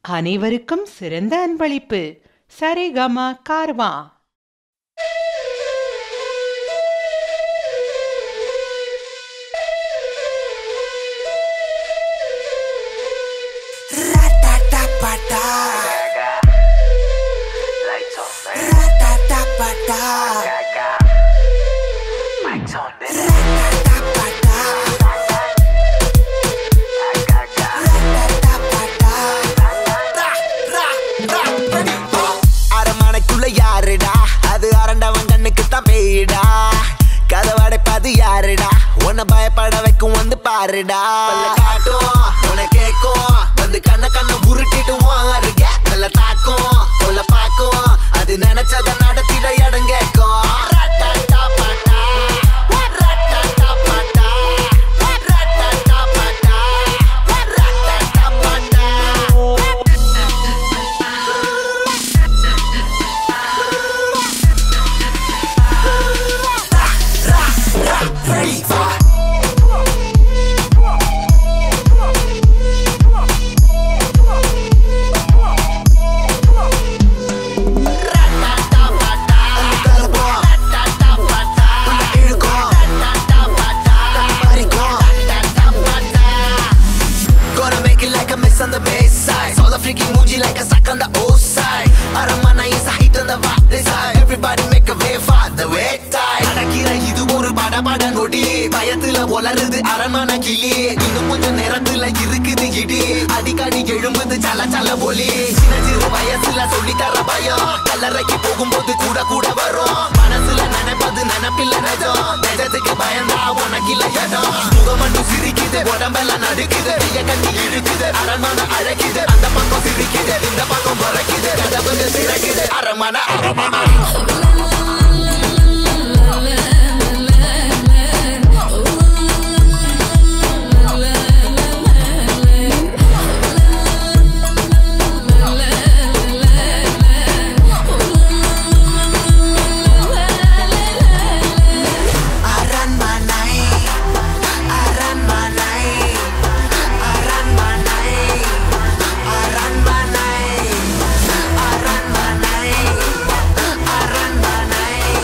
அனைவருக்கும் சிறந்த அன்பளிப்பு சரிகம கார்வா Ratatapata. Ratatapata. Ratatapata. Ratatapata. Ra, ra, ra, ready, go. அரமனைக்குள்ள யாருடா அது அரண்டவன் கண்ணுக்கு தான் பேயிடா கதவடைப்பது யாருடா உன்னை பயப்பட வைக்கும் வந்து பாருடா பல்ல காட்டும் உன்னை கேட்கும் வந்து கண்ண கண்ண உருட்டிடுவோம் அருகே நல்ல தாக்கும் சொல்ல பாக்கும் அது நினைச்சத நடத்திட இடம் கேட்கும் ரட்டட்டப்பட்டா, ரட்டட்டப்பட்டா, ரட்டட்டப்பட்டா, ரட்டட்டப்பட்டா. Ready, fight. Gonna make it like a miss on the bass side. Saw the freaky Muji like a sack on the O side. Aramana is a hit on the vibe this side. Everybody make a way for the way tide. நடக்கிற இது ஒரு படபட நொடி பயத்துல வளருது அரண்மனை கிளி இன்னும் கொஞ்சம் நேரத்துல இருக்குது இடி அடிக்கடி எழும்புது சல சல ஒலி சின்ன சிறு வயசுல சொல்லி தர பயம் கல்லறைக்கு போகும்போது கூட கூட வரும் மனசுல நினைப்பது நினைப்பில்ல நிஜம் நிஜத்துக்கு பயந்தா உனக்கு இல்ல இடம் முகம் மட்டும் சிரிக்குது உடம்பெல்லாம் நடுக்குது கைய கட்டி இழுக்குது அரண்மனை அழைக்குது அந்த பக்கம் சிரிக்குது இந்த பக்கம் முறைக்குது கதவுங்க சிறக்குது அரண்மனை அரண்மனை அரண்மனை அரண்மனை அரண்மனை அரண்மனை அரண்மனை அரண்மனை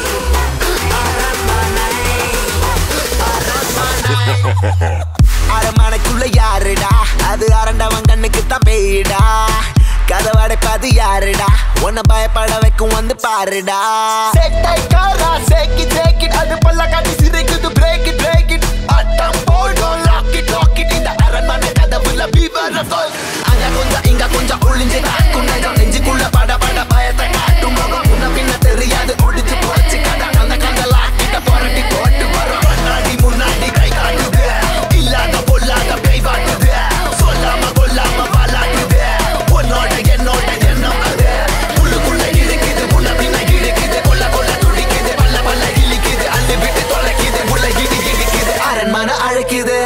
அரண்மனை அரண்மனைக்குள்ள யாருடா அது அரண்டவன் கண்ணுக்கு தான் பேயிடா கதவடைப்பது யாருடா உன்னை பயப்பட வைக்கும் வந்து பாருடா செட்டை காரா சேக்கி சேக்கி அது பல்ல காட்டி சிரிக்குது பிரேக் இட் பிரேக் இட் அட்டம் போடும் லாக் இட் லாக் இட் இந்த அரண்மனை கதவுல பீவர் அங்க கொஞ்சம் இங்க கொஞ்சம் ஒளிஞ்சு காக்கும் நெஞ்சம் நெஞ்சுக்குள்ள பட பட பயத்தை காட்டும் முகம் முன்ன பின்ன தெரியாது ஒடிச்சு போச்சு கதை அந்த கந்த லாக்கிட்ட புரட்டி போட்டு வரும் கண்ணாடி முன்னாடி கை காட்டுது இல்லாத பொல்லாத கை காட்டுது சொல்லாம கொல்லாம பாலாட்டுது உன்னோட என்னோட எண்ணம் அது உள்ளுக்குள்ள இருக்குது முன்ன பின்ன இழுக்குது கொல்ல கொல்ல துடிக்குது பல்ல பல்ல இழிக்குது அள்ளி விட்டு தொலைக்குது உள்ள இடி இடிக்குது அரண்மனை அழைக்குது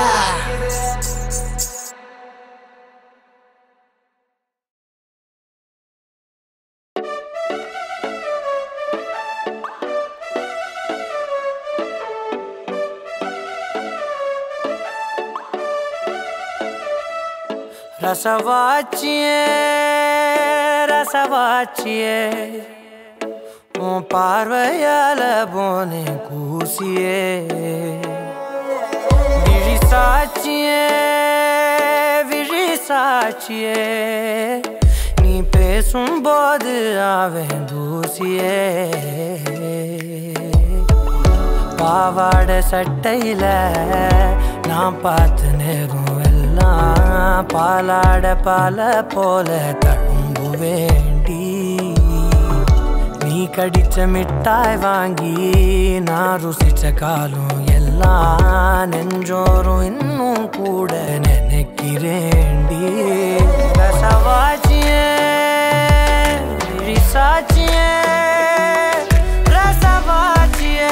ரசவாச்சியே ரசவாச்சியே உன் பார்வையால போனே கூசியே விழி சாட்சியே விழி சாட்சியே நீ பேசும்போது அவன் தூசியே பாவாட சட்டையில நான் பார்த்த நேரம் எல்லாம் பாலாட பால போல தழும்பு வேண்டி நீ கடிச்ச மிட்டாய் வாங்கி நான் ருசிச்ச காலம் எல்லாம் நெஞ்சோறும் இன்னும் கூட நினைக்கிறேன்டி ரசவாச்சியே விழிசாச்சியே ரசவாச்சியே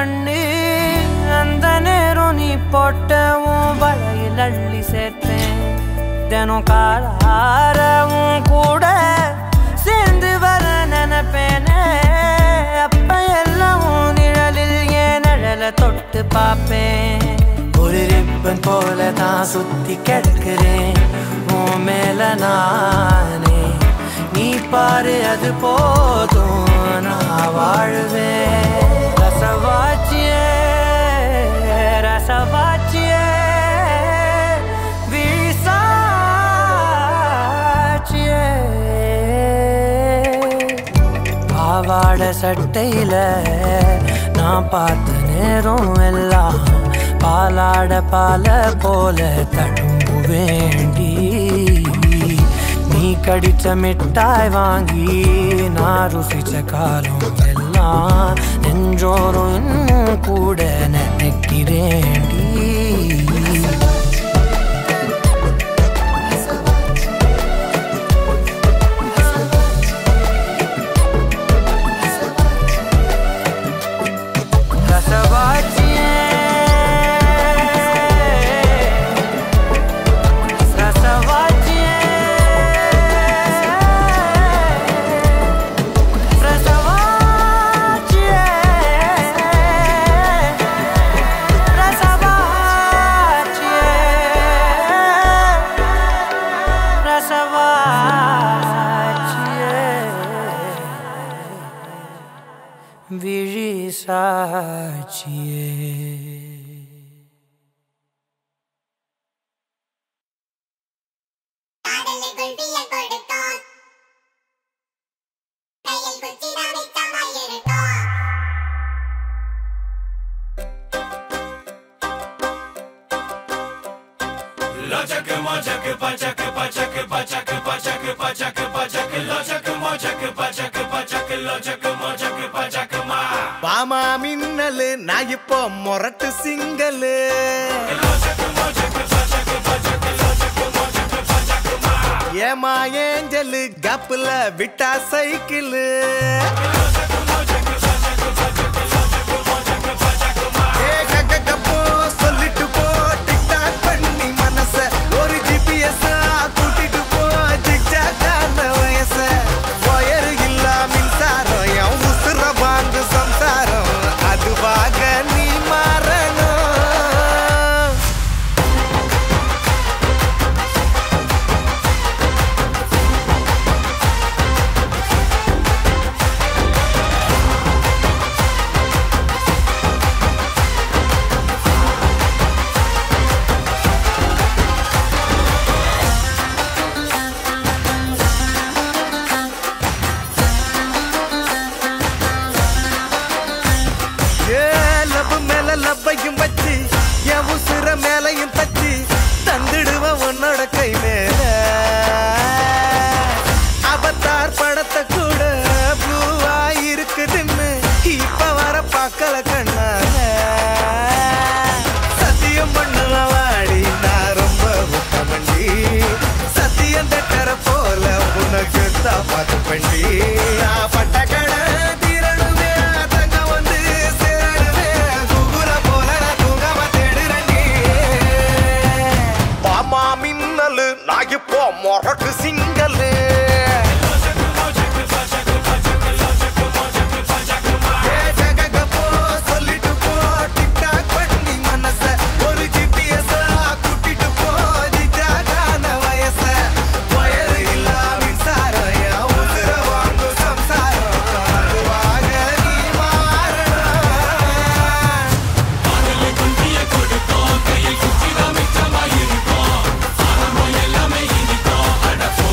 கண்ணு அந்த நேரம் நீ போட்ட உன் வலையில் அள்ளி சேர்த்தேன் தினம் காலாரவும் கூட சேர்ந்து வர நினைப்பேனே அப்ப எல்லாம் உன் நிழலில் என் நிழலை தொட்டு பார்ப்பேன் ஒரு ரிப்பன் போல தான் சுத்தி கிடக்கிறேன் உன் மேல நானே நீ பாரு அது போதும் நான் வாழுவேன் ரசவாச்சியே ரசவாச்சியே விசாச்சியே பாவாடை சட்டையில நான் பார்த்த நேரம் எல்லாம் பாலாட பால போல தடும்பு வேண்டி நீ கடிச்ச மிட்டாய் வாங்கி நான் ருசிச்ச காலம் எல்லாம் நெஞ்சோறும் இன்னும் கூட நினைக்கிறேன்டி ரசவாச்சியே ரசவாச்சியே ரசவாச்சியே ரசவாச்சியே ரசவாச்சியே விழி சாட்சியே காதலுக்குள் தீயை கொடுத்தோம் கையில் குச்சிதான் மிச்சமாய் இருக்கும் பாமா மின்னலு நான் இப்போ மொரட்டு சிங்கலு ஏமா ஏஞ்சலு கப்புல விட்டா சைக்கிளு ஏ கக்க கப்போ சொல்லிட்டு போ டிக்டாக் பண்ணி மனச ஒரு ஜிபிஎஸ் கூட்டிட்டு போ ஜிக்ஜாக்கான வயச ஒயர் இல்லா மின்சாரம் என் உசுர வாங்கு சம்சாரம் அதுவாக நீ மாறணும் ஏ லவ் மேல லவ்வையும் வச்சு என் உசுர மேலையும் தச்சு தந்துடுவேன் உன்னோட கை மேல அவதார் படத்தை கூட ப்ளூவா இருக்குதுன்னு இப்ப வர பார்க்கல கண்ணால சத்தியம் பண்ணுவேன் வாடி நான் ரொம்ப உத்தமண்டி சத்தியம் தட்டற போல உனக்கு தான் பார்த்து பண்ணி நான் பட்ட கடை தீரணுமே தங்க வந்து சேரணுமே குகுல போல நான் தூங்காம தேடுறேன்டி பாமா மின்னலு நான் இப்போ மொரட்டு சிங்கலு ஏ ஜககப்போ, சொல்லிட்டு போ, டிக்டாக் பண்ணி மனச. ஒரு GPS ஆ கூட்டிட்டு போ, ஜிஜாகான வயச. வயறு இல்லா மின்சாரம், என் உசுர வாங்கும் சம்சாரம். அதுவாக நீ மாறணும். கையில் குச்சிதான் மிச்சமாயிருக்கும் ஆரம்பம் எல்லாமே இனிக்கும் அட போ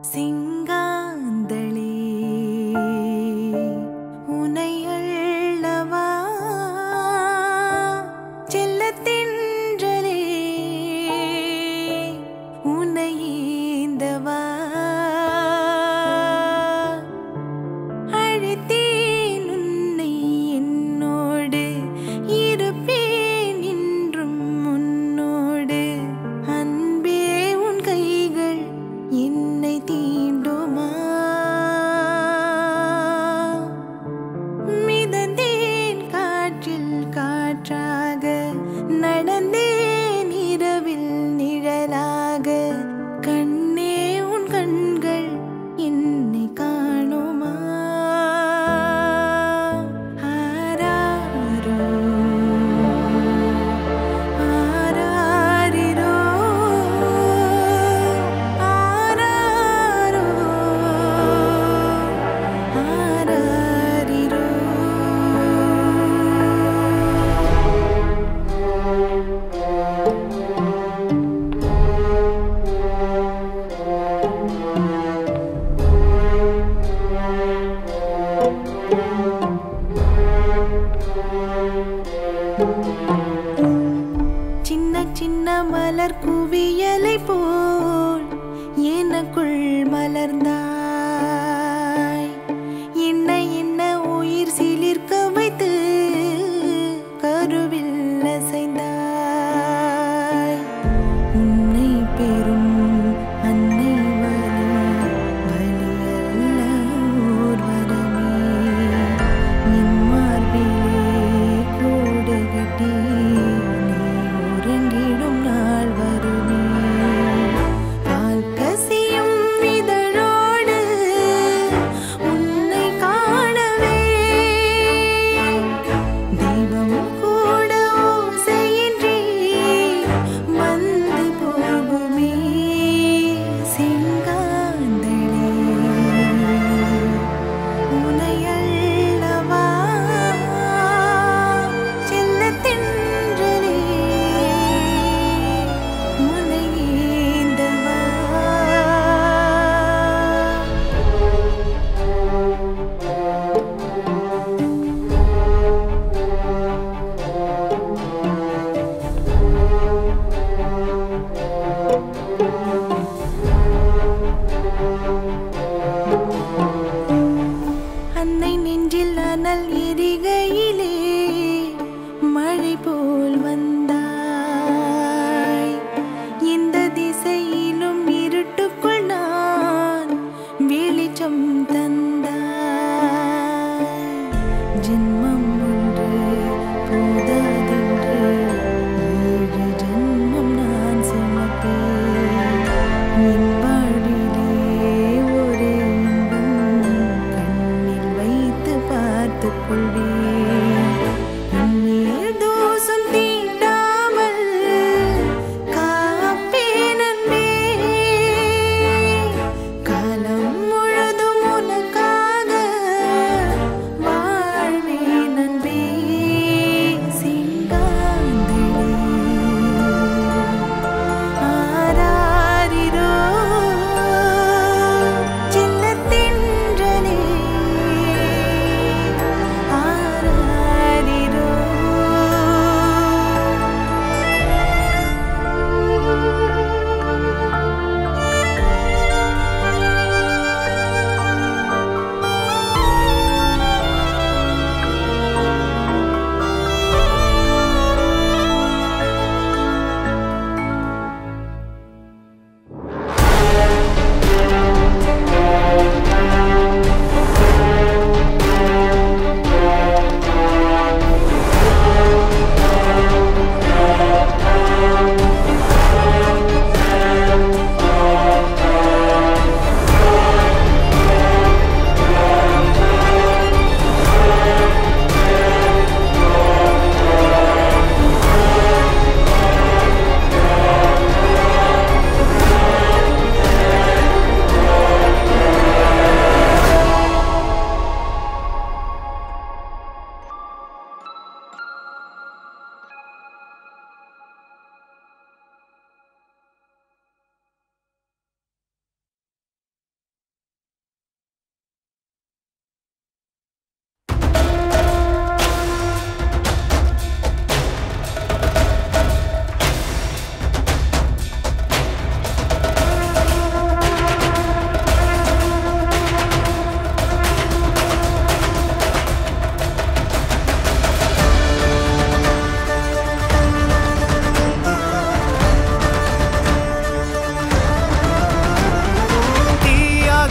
சிங்காந்தளே உனை அள்ளவா செல்லத்தென்றலே உனை ஏந்தவா அழைத்தேன் உன்னை என்னோடு இருப்பேன் என்றும் உன்னோடு அன்பே உன் கைகள் என்னை தீண்டுமா மிதந்தேன் காற்றில் காற்றாக நடந்தேன் இரவில் நிழலாக கண்ணே உன் கண்கள் என்னை காணுமா ஆராரோ ஆராரிரோ ஆராரோ ஆராரிரோ சின்ன சின்ன மலர் குவியலை போல் எனக்குள் மலர்ந்தாய் என்ன என்ன உயிர் சிலிர்க்க வைத்து கருவில் அசைந்தாய் உன்னை பெறும் அன்னை வலி வலியல்ல ஓர் வரமே என் மார்பிலே கூடு கட்டி நீ உறங்கிடும் நாள் வருமே பால் கசியும் இதழோடு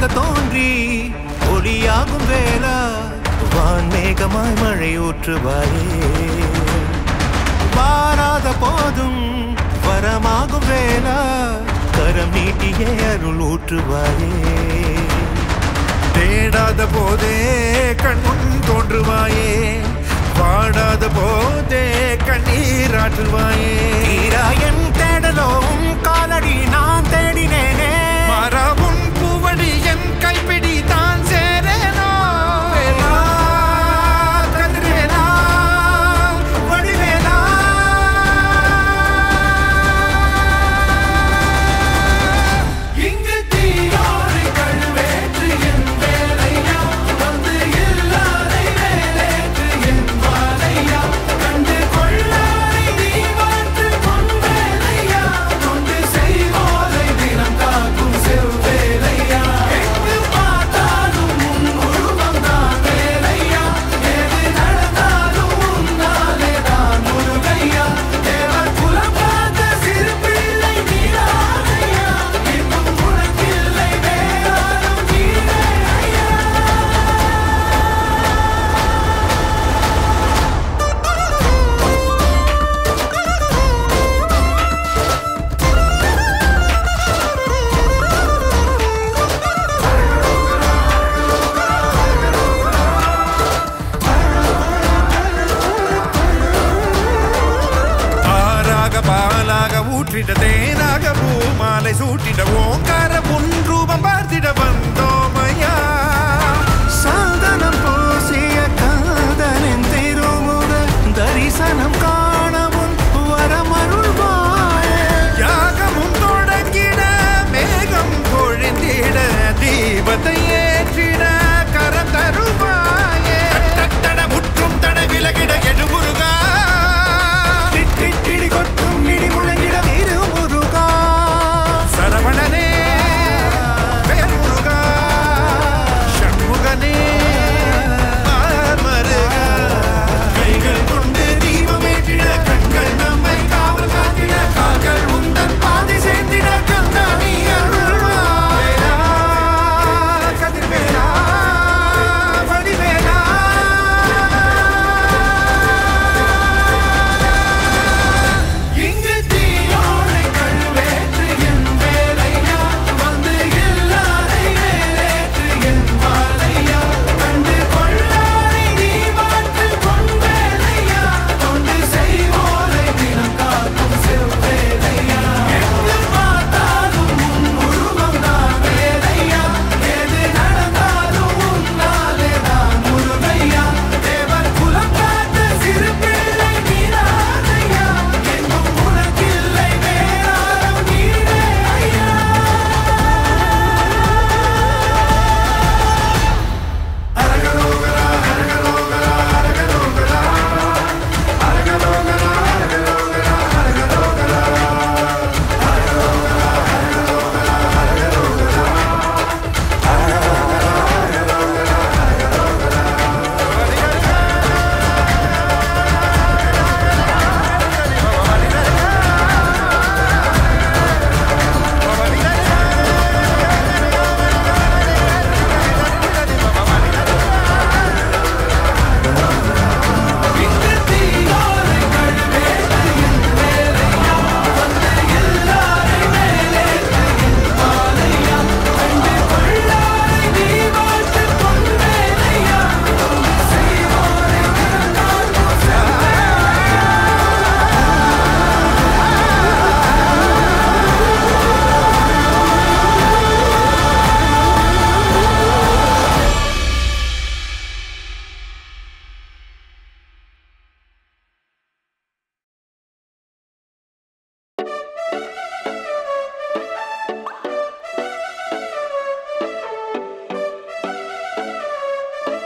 ஒளியாக தோன்றி ஒளியாகும் வேளா வான்மேகமாய் மழை ஊற்றுவாயே வாராத போதும் வரமாகும் வேளா கரம் நீட்டியே அருள் ஊற்றுவாயே தேடாத போதே கண்முன் தோன்றுவாயே வாடாத போதே கண்ணீராற்றுவாயே தீராயன் தேடலோம் காலடி நான் தேடினேனே மரபும் பூவடி என் கைப்பிடி தான் சேரேனோ வேலா, கதிர்வேலா, வடிவேலா. இங்கு தீயோடு கழுவேற்று என் வேலையா வந்து இல்லாதை வேலேற்று என் வாழையா கண்டு கொள்ளாரை நீ மாற்று பொன் வேலையா கொண்டு செய்வோரை தினம் காக்கும் செவ்வேலையா எங்கு பார்த்தாலும் உன் உருவம் தான் வேலையா எது நடந்தாலும் உன்னாலே தான் முருகையா தேவர் குலம் பார்த்த சிறு பிள்ளை நீராதையா இன்னும் உனக்கில்லை வேறாரும் நீரே ஐயா ஆறாக பாலாக ஊற்றிட தேனாக பூமாலை சூட்டிட ஓங்கார உன் ரூபம் பார்த்திட வந்தோமையா சாதனம் பூசிய காதலின் திருமுக தரிசனம் காணவும் வரமருள்வாயே யாகமும் தொடங்கிட மேகம் பொழிந்திட தீபத்தை